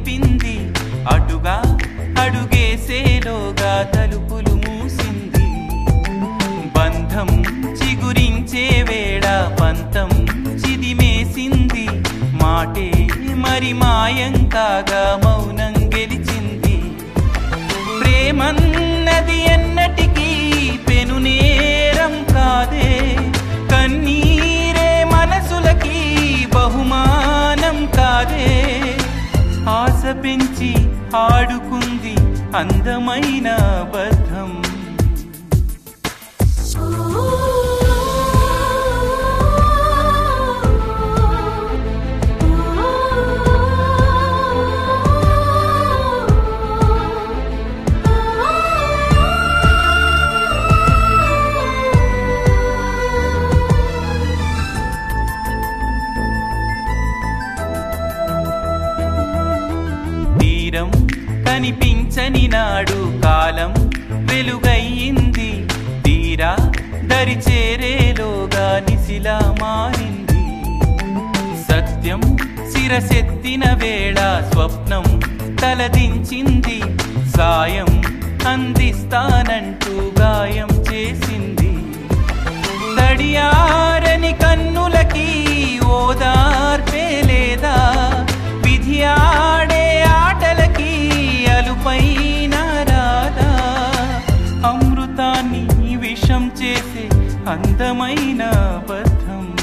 తెలిపింది అటుగా అడుగేసేలోగా తలుపులు మూసింది బంధం చిగురించే వేళ పంతం చిదిమేసింది మాటే మరి మాయం కాగా మౌనం గెలిచింది ప్రేమన్నది ఎన్నటికీ పెనునేరం కాదే కన్నీరే మనసులకి బహుమానం కాదే ఆశ పెంచి ఆడుకుంది అందమైన అబద్ధం తీరం కనిపించని నాడు కాలం వెలుగయ్యింది తీరా దరి చేరేలోగా నిసిలా మారింది సత్యం శిరసెత్తిన వేళ స్వప్నం తలదించింది సాయం అందిస్తానంటూ గాయం చేసింది తడియారని కన్నులకి ఓదార్పే లేదా విధి ఆడే ఆటలకి అలుపైన రాదా అమృతాన్ని విషం చేసే అందమైన అబద్ధం